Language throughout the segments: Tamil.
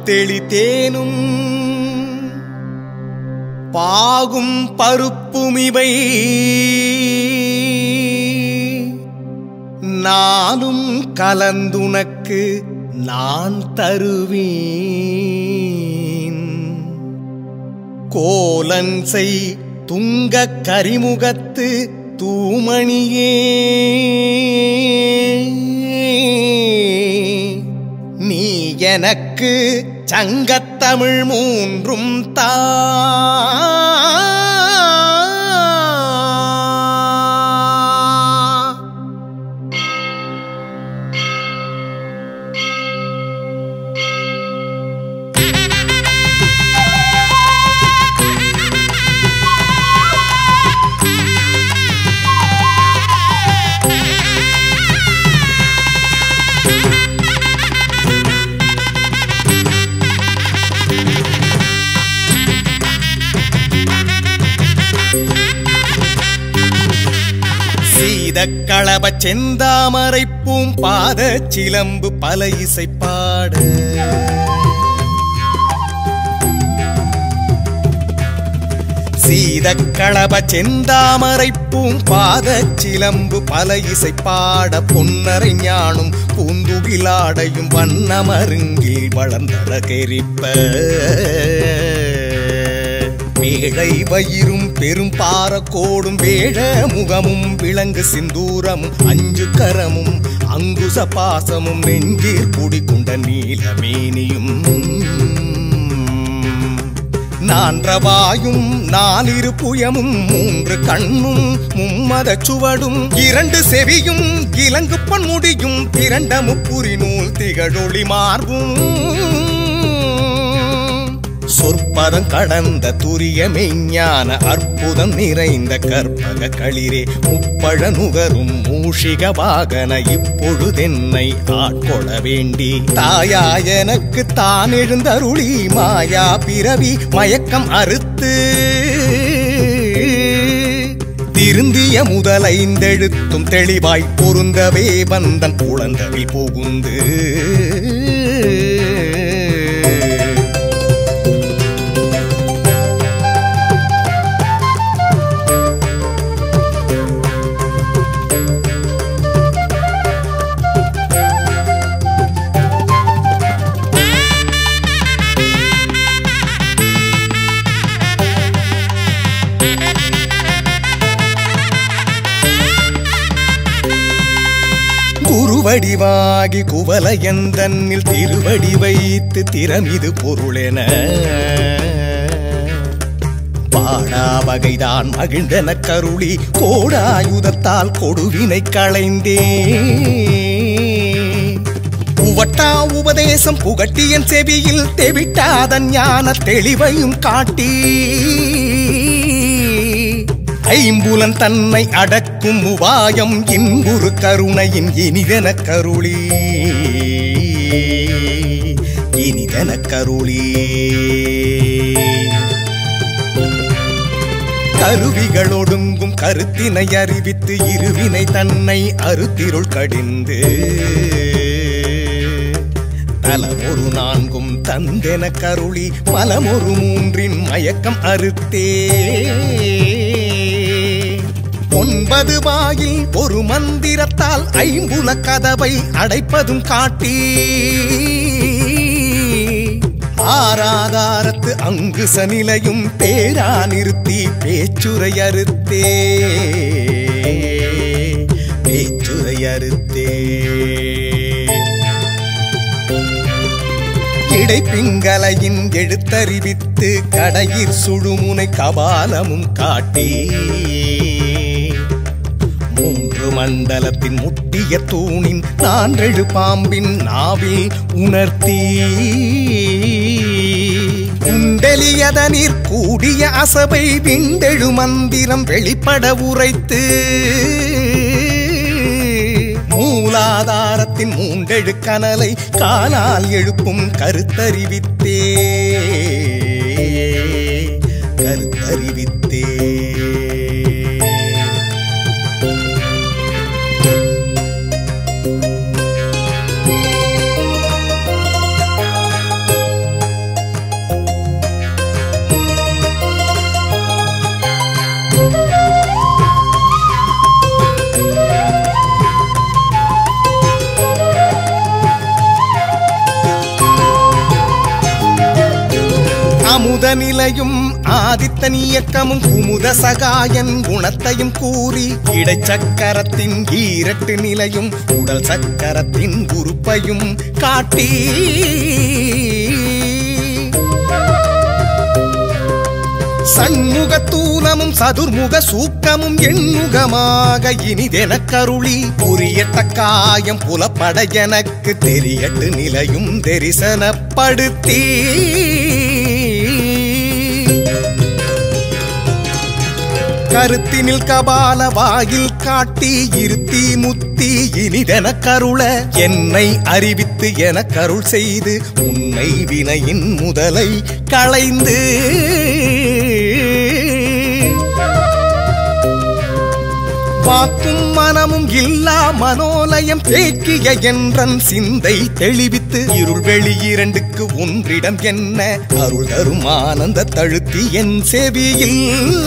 தெளித்தேனும் பாகும் பருப்புமிவை நானும் கலந்துனக்கு நான் தருவேன் கோலன்சை துங்க கரிமுகத்து தூமணியே நீ எனக்கு சங்கத்தமிழ் மூன்றும் தா சீதக்களப செந்தாமரை பூம்பாத சிலம்பு பல இசைப்பாட சீதக்களப செந்தாமரை பூம்பாத சிலம்பு பல இசைப்பாட பொன்னரை ஞானும் பூந்துகிலாடையும் வண்ணமருங்கில் வளர்ந்தழகெரிப்ப வேழை வயிறும் பெரும் பாரக்கோடும் வேழ முகமும் விலங்கு சிந்தூரமும் அஞ்சு கரமும் அங்குச பாசமும் நெஞ்சீர் குடிக்குண்ட நீலமேனியும் நான்றவாயும் நாலிரு புயமும் மூன்று கண்ணும் மும்மத சுவடும் இரண்டு செவியும் இலங்கு பொன்முடியும் திரண்ட முப்புரி நூல் திகழொளி மார்பும் சொற்பதம் கடந்த துரிய மெய்ஞான அற்புதம் நிறைந்த கற்பக களிரே முப்பழ நுகரும் மூஷிக வாகன இப்பொழுதென்னை ஆட்கொள்ள வேண்டி தாயா எனக்கு தான் எழுந்தருளி மாயா பிறவி மயக்கம் அறுத்து திருந்திய முதலைந்தெழுத்தும் தெளிவாய் பொருந்தவே வந்தன் குழந்தவில் புகுந்து குருவடிவாகி குவலயந்தன்னில் திருவடி வைத்து திறமிது பொருளென பாடா வகைதான் மகிழ்ந்தன கருளி கோடாயுதத்தால் கொடுவினை களைந்தே உவட்டா உபதேசம் புகட்டியன் செவியில் தெவிட்டாதன் ஞான தெளிவையும் காட்டி ஐம்புலன் தன்னை அடக்கும் உபாயம் இன்புறு கருணையின் இனிதன கருளி இனிதன கருளி கருவிகள் ஒடுங்கும் கருத்தினை அறிவித்து இருவினை தன்னை அறுத்திருள் கடிந்து தலமொரு நான்கும் தந்தென கருளி மலமொரு மூன்றின் மயக்கம் அறுத்தே ஒன்பது வாயில் ஒரு மந்திரத்தால் ஐம்புல கதவை அடைப்பதும் காட்டி ஆராதாரத்து அங்கு சனிலையும் பேரா நிறுத்தி பேச்சுரை அறுத்தே பேச்சுரை அறுத்தே இடைப்பிங்கலையின் எழுத்தறிவித்து கடையிற் சுழுமுனை கபாலமும் காட்டி மூன்று மண்டலத்தின் முட்டிய தூணின் நான்றெழு பாம்பின் நாவில் உணர்த்தி குண்டலியதனிற் கூடிய அசபை விண்டெழு மந்திரம் வெளிப்பட உரைத்து மூலாதாரத்தின் மூண்டெழு கனலை காலால் எழுப்பும் கருத்தறிவித்தே கருத்தறிவித்தே நிலையும் ஆதித்தன் இயக்கமும் குமுத சகாயன் குணத்தையும் கூறி இடைச்சக்கரத்தின் ஈரட்டு நிலையும் உடல் சக்கரத்தின் உறுப்பையும் காட்டி சண்முகத்தூலமும் சதுர்முக சூக்கமும் எண்முகமாக இனிதென கருளி புரியட்ட காயம் புலப்பட எனக்கு தெரியட்டு நிலையும் தரிசனப்படுத்தி கருத்தினில் கபால வாயில் காட்டி இருத்தி முத்தி இனிதென கருள என்னை அறிவித்து என கருள் செய்து உன்னை வினையின் முதலை களைந்து வாக்கும் மனமும் இல்லா மனோலயம் தேக்கிய என்றன் சிந்தை தெளிவித்து இருள் வெளி இரண்டுக்கு ஒன்றிடம் என்ன அருள் தரும் ஆனந்த தழுத்தி என் செவியில்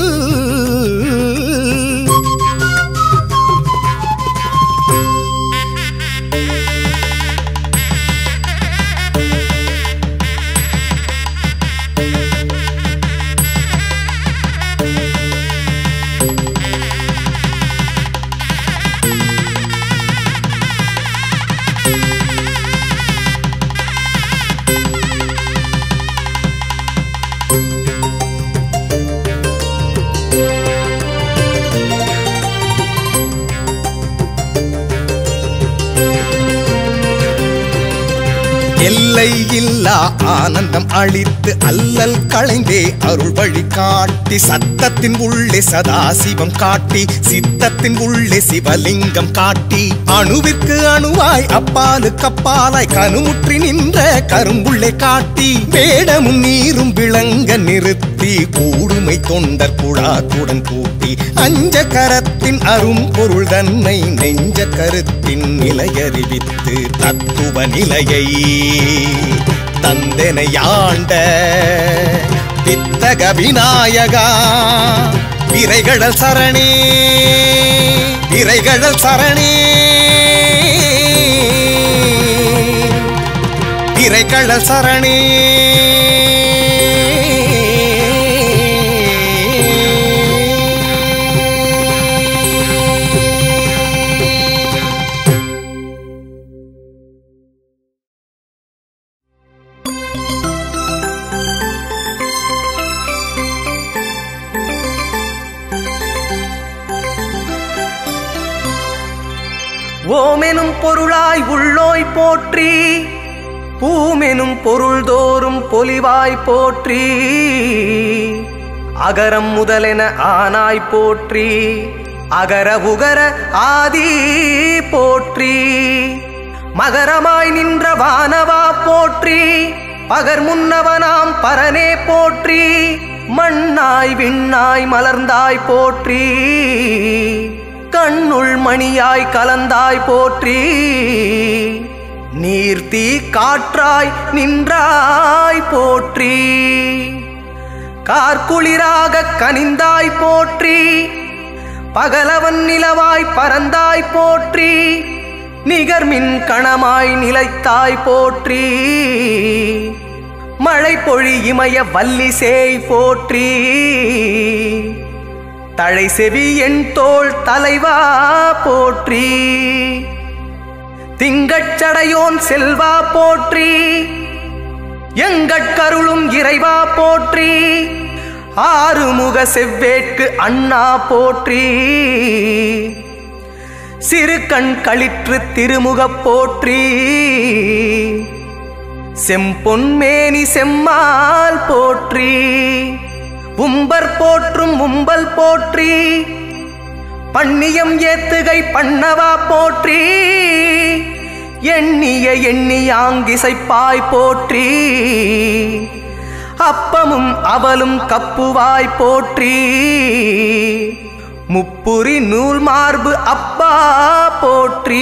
எல்லை இல்லா ஆனந்தம் அளித்து அல்லல் களைந்தே அருள் வழி காட்டி சத்தத்தின் உள்ளே சதாசிவம் காட்டி சித்தத்தின் உள்ளே சிவலிங்கம் காட்டி அணுவிற்கு அணுவாய் அப்பாலுக்கு அப்பாலாய் கணுமுற்றி நின்ற கரும்புள்ளே காட்டி வேடமும் நீரும் விளங்க நிறுத்தி கூடுமை தொண்டர் குழாத்துடன் கூட்டி அஞ்ச கரத்தின் அரும் பொருள் தன்னை நெஞ்ச கருத்தின் நிலையறிவித்து தத்துவ நிலையை தந்தனையாண்ட வித்தக விநாயகா விரைகடல் சரணே விரைகடல் சரணே விரைகடல் சரணே ஓமெனும் பொருளாய் உள்ளோய் போற்றி பூமெனும் பொருள்தோறும் பொலிவாய் போற்றி அகரம் முதலென ஆனாய் போற்றி அகர உகர ஆதி போற்றி மகரமாய் நின்ற வானவா போற்றி பகர் முன்னவனாம் பரனே போற்றி மண்ணாய் விண்ணாய் மலர்ந்தாய் போற்றி கண்ணுள் மணியாய் கலந்தாய் போற்றி நீர்த்தி காற்றாய் நின்றாய் போற்றி கார்குளிராக கனிந்தாய் போற்றி பகலவன் நிலவாய் பறந்தாய் போற்றி நிகர்மின் கணமாய் நிலைத்தாய் போற்றி மழை பொழி இமய வல்லிசேய் போற்றி தழை செவி என் தோள் தலைவா போற்றி திங்கட்சடையோன் செல்வா போற்றி எங்கட்கருளும் இறைவா போற்றி ஆறுமுக செவ்வேட்கு அண்ணா போற்றி சிறு கண் களிற்று திருமுகப் போற்றி செம்பொன்மேனி செம்மால் போற்றி உம்பர் போற்றும் உம்பல் போற்றி பண்ணியம் ஏத்துகை பண்ணவா போற்றி எண்ணிய எண்ணியாங்கிசைப்பாய் போற்றி அப்பமும் அவலும் கப்புவாய் போற்றி முப்புரி நூல் மார்பு அப்பா போற்றி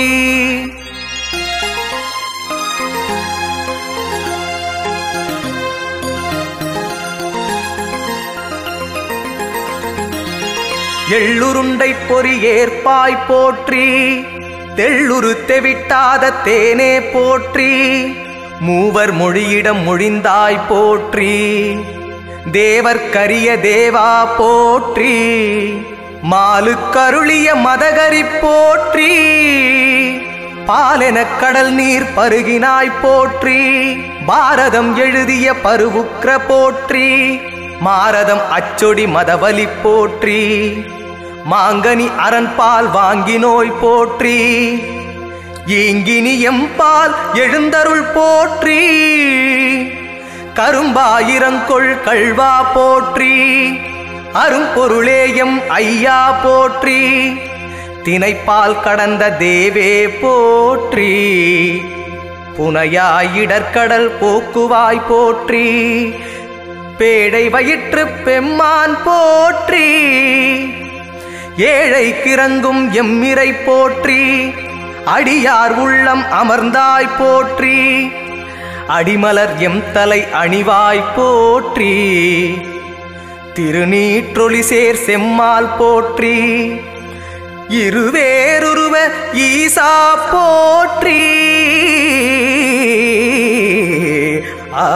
எள்ளுருண்டை பொறி ஏற்பாய் போற்றி தெள்ளுரு தெவிட்டாத தேனே போற்றி மூவர் மொழியிடம் மொழிந்தாய் போற்றி தேவர்க்கரிய தேவா போற்றி மாலுக்கருளிய மதகரி போற்றி பாலெனக் கடல் நீர் பருகினாய் போற்றி பாரதம் எழுதிய பருவுக்ர போற்றி மாரதம் அச்சொடி மதவலி போற்றி மாங்கனி அரண்பால் வாங்கினோய் போற்றி ஈங்கினி எம்பால் எழுந்தருள் போற்றி கரும்பாயிரங்கொள் கள்வா போற்றி அரும்பொருளேயம் ஐயா போற்றி தினைப்பால் கடந்த தேவே போற்றி புனையாயிடற்கடல் போக்குவாய் போற்றி பேடை வயிற்று பெம்மான் போற்றி ஏழை கிறங்கும் எம்மிரை போற்றி அடியார் உள்ளம் அமர்ந்தாய் போற்றி அடிமலர் எம் தலை அணிவாய் போற்றி திருநீற்றொளி சேர் செம்மால் போற்றி இருவேருருவ ஈசா போற்றி ஆ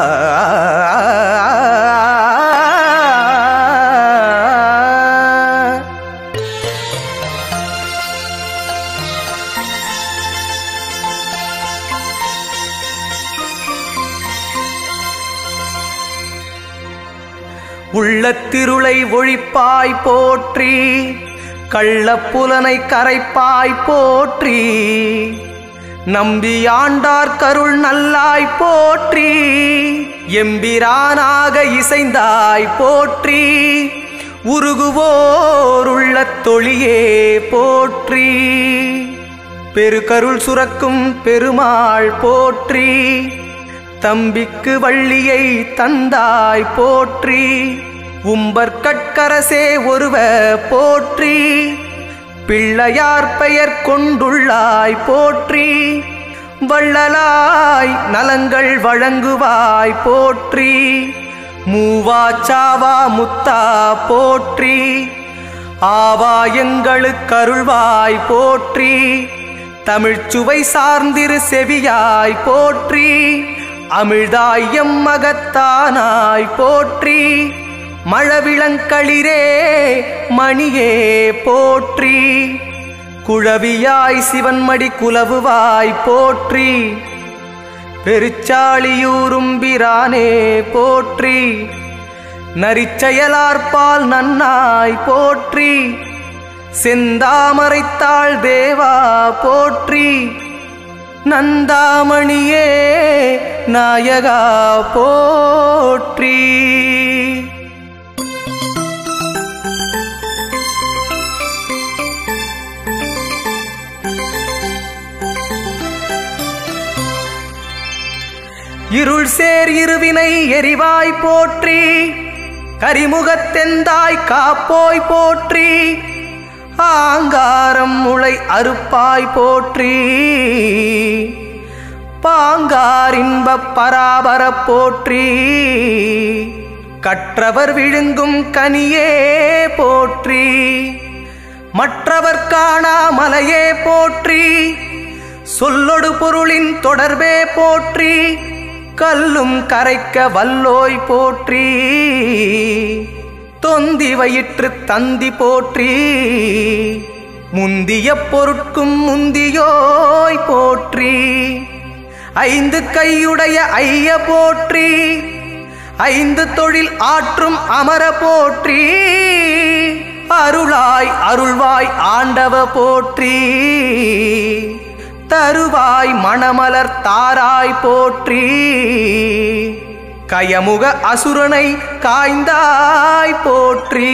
உள்ளத்திருளை ஒழிப்பாய் போற்றி கள்ளப்புலனை கரைப்பாய் போற்றி நம்பி ஆண்டார் கருள் நல்லாய் போற்றி எம்பிரானாக இசைந்தாய் போற்றி உருகுவோர் உள்ள தொழியே போற்றி பெருகருள் சுரக்கும் பெருமாள் போற்றி தம்பிக்கு வள்ளியை தந்தாய் போற்றி உம்பர் கட்கரசே ஒருவ போற்றி பிள்ளையார் பெயர் கொண்டுள்ளாய் போற்றி வள்ளலாய் நலங்கள் வழங்குவாய் போற்றி மூவாச்சாவா முத்தா போற்றி ஆவா எங்களுக்கருள்வாய் போற்றி தமிழ்ச்சுவை சார்ந்திரு செவியாய் போற்றி அமிழ்தாய் எம்மகத்தானாய் போற்றி மழவிளங்களிரே மணியே போற்றி குழவியாய் சிவன்மடி குலவுவாய் போற்றி பெருச்சாளியூரும் பிரானே போற்றி நரிச்செயலார்பால் நன்னாய் போற்றி செந்தாமரைத்தாள் தேவா போற்றி நந்தாமணியே நாயகா போற்றி இருள் சேர் இருவினை எரிவாய் போற்றி கரிமுகத்தெந்தாய் காப்போய் போற்றி ஆங்காரம் முளை அறுப்பாய் போற்றி பாங்கார் இன்பப் பராபர போற்றி கற்றவர் விழுங்கும் கனியே போற்றி மற்றவர் காணா மலையே போற்றி சொல்லொடு பொருளின் தொடர்பே போற்றி கல்லும் கரைக்க வல்லோய் போற்றி தொந்தி வயிற்று தந்தி போற்றி முந்திய பொருட்கும் முந்தியோய் போற்றி ஐந்து கையுடைய ஐய போற்றி ஐந்து தொழில் ஆற்றும் அமர போற்றி அருளாய் அருள்வாய் ஆண்டவ போற்றி தருவாய் மணமலர் தாராய் போற்றி கயமுக அசுரனை காய்ந்தாய் போற்றி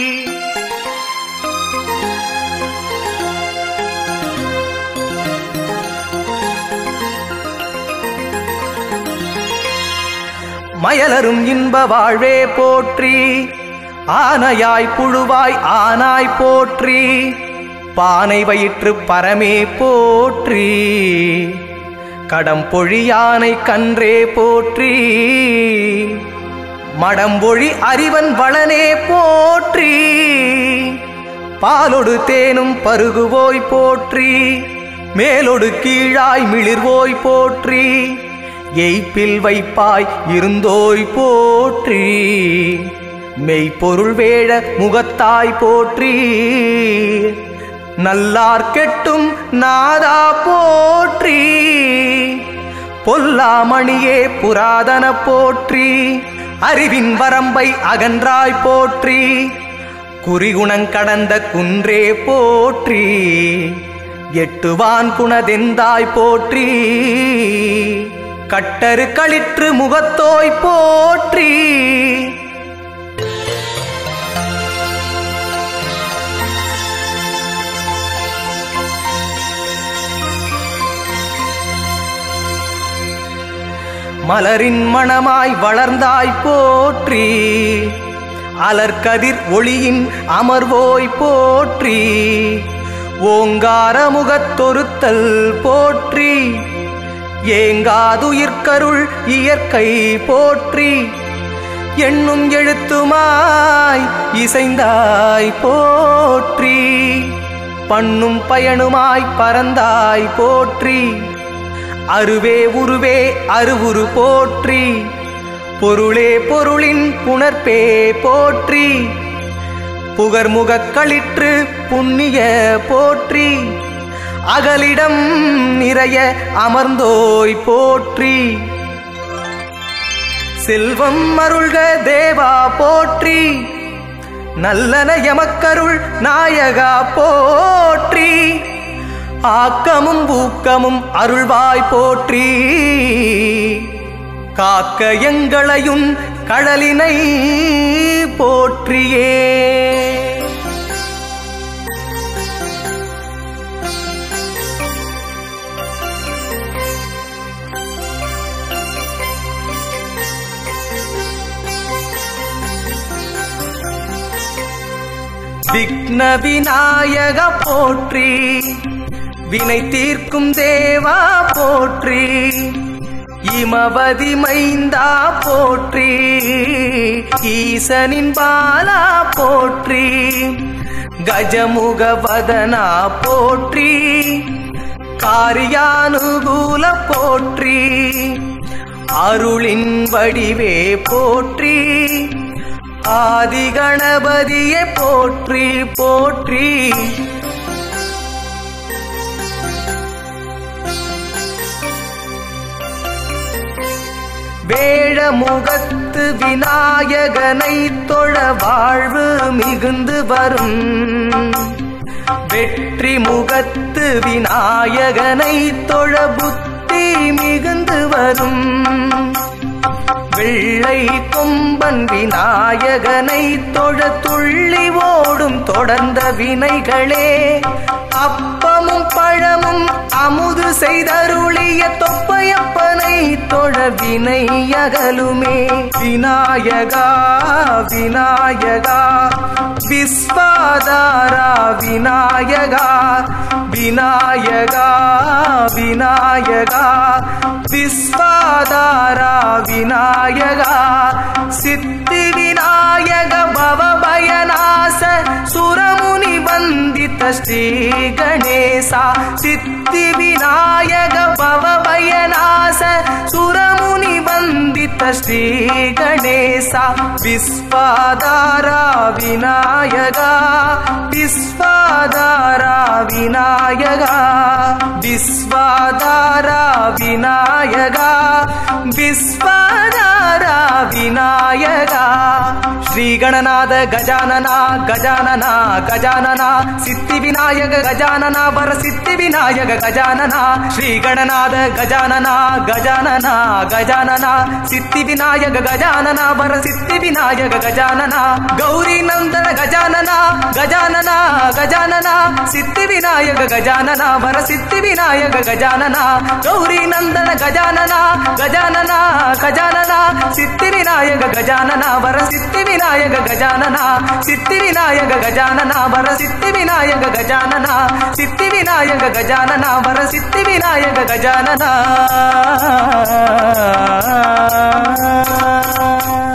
மயலரும் இன்ப வாழ்வே போற்றி ஆனையாய் புழுவாய் ஆனாய் போற்றி பானை வயிற்று பரமே போற்றி கடம்பொழி யானை கன்றே போற்றி மடம்பொழி அறிவன் வளனே போற்றி பாலொடு தேனும் பருகுவோய் போற்றி மேலொடு கீழாய் மிளிர்வோய் போற்றி எய்ப்பில் வைப்பாய் இருந்தோய் போற்றி மெய்ப்பொருள் வேழ முகத்தாய் போற்றி நல்லார் கெட்டும் நாதா போற்றி பொல்லாமணியே புராதன போற்றி அறிவின் வரம்பை அகன்றாய் போற்றி குறிகுணங் கடந்த குன்றே போற்றி எட்டுவான் குணதெந்தாய் போற்றி கட்டரு களிற்று முகத்தோய் போற்றி மலரின் மணமாய் வளர்ந்தாய் போற்றி அலர்கதிர் ஒளியின் அமர்வோய் போற்றி ஓங்கார முகத்தொருத்தல் போற்றி ஏங்காதுயிர்கருள் இயற்கை போற்றி எண்ணும் எழுத்துமாய் இசைந்தாய் போற்றி பண்ணும் பயனுமாய் பறந்தாய் போற்றி அருவே உருவே அருவுரு போற்றி பொருளே பொருளின் புணர்ப்பே போற்றி புகர்முகக் களிற்று புண்ணிய போற்றி அகலிடம் நிறைய அமர்ந்தோய் போற்றி செல்வம் அருள்க தேவா போற்றி நல்லன எமக்கருள் நாயகா போற்றி ஆக்கமும் ஊக்கமும் அருள்வாய் போற்றி காக்க எங்களையும் கடலினை போற்றியே விக்ன விநாயக போற்றி வினை தீர்க்கும் தேவா போற்றி இமவதி மைந்தா போற்றி ஈசனின் பாலா போற்றி கஜமுக வதனா போற்றி காரியானுகூல போற்றி அருளின் வடிவே போற்றி ஆதி கணபதியை போற்றி போற்றி வேழமுகத்து விநாயகனை தொழ வாழ்வு மிகுந்து வரும் வெற்றி முகத்து விநாயகனை தொழ புத்தி மிகுந்து வரும் வெள்ளை கொம்பன் விநாயகனை தொழ துள்ளி ஓடும் தொடர்ந்த வினைகளே அப்பமும் பழமும் அமுது செய்தருளிய தொப்பையப்பனை தொழ வினை அகலுமே விநாயகா விநாயகா விஸ்வாதாரா விநாயகா விநாயகா விநாயகா விஸ்வாதாரா விநாயகா சித்தி விநாயக பவபயநாச சுரமுனி வந்தித ஸ்ரீ கணேசா சித்தி விநாயக பவபயநாச சுரமுனி வந்தித ஸ்ரீ கணேசா விஸ்வாதாரா விநாயகா விஸ்வாதாரா விநாயகா விஸ்வாதாரா விநாயகா விஸ்வாதாரா விநாயகா ஸ்ரீகணநாத கஜானனா கஜானனா கஜானனா சித்தி விநாயக கஜானனா வர சித்தி விநாயக கஜானனா ஸ்ரீகணநாத கஜானனா கஜானனா கஜானனா சித்தி விநாயக கஜானனா வர சித்தி விநாயக கஜானனா கௌரி நந்தன கஜானனா கஜானனா கஜானனா சித்தி விநாயக கஜானனா வர சித்தி விநாயக கஜானனா கௌரி நந்தன கஜானனா கஜானனா கஜானனா சித்தி விநாயக கஜானனா வர சித்தி விநாயக கஜானனா சித்தி விநாயக கஜானனா வர சித்தி விநாயக கஜானனா சித்தி விநாயக கஜானனா வர சித்தி விநாயக கஜானனா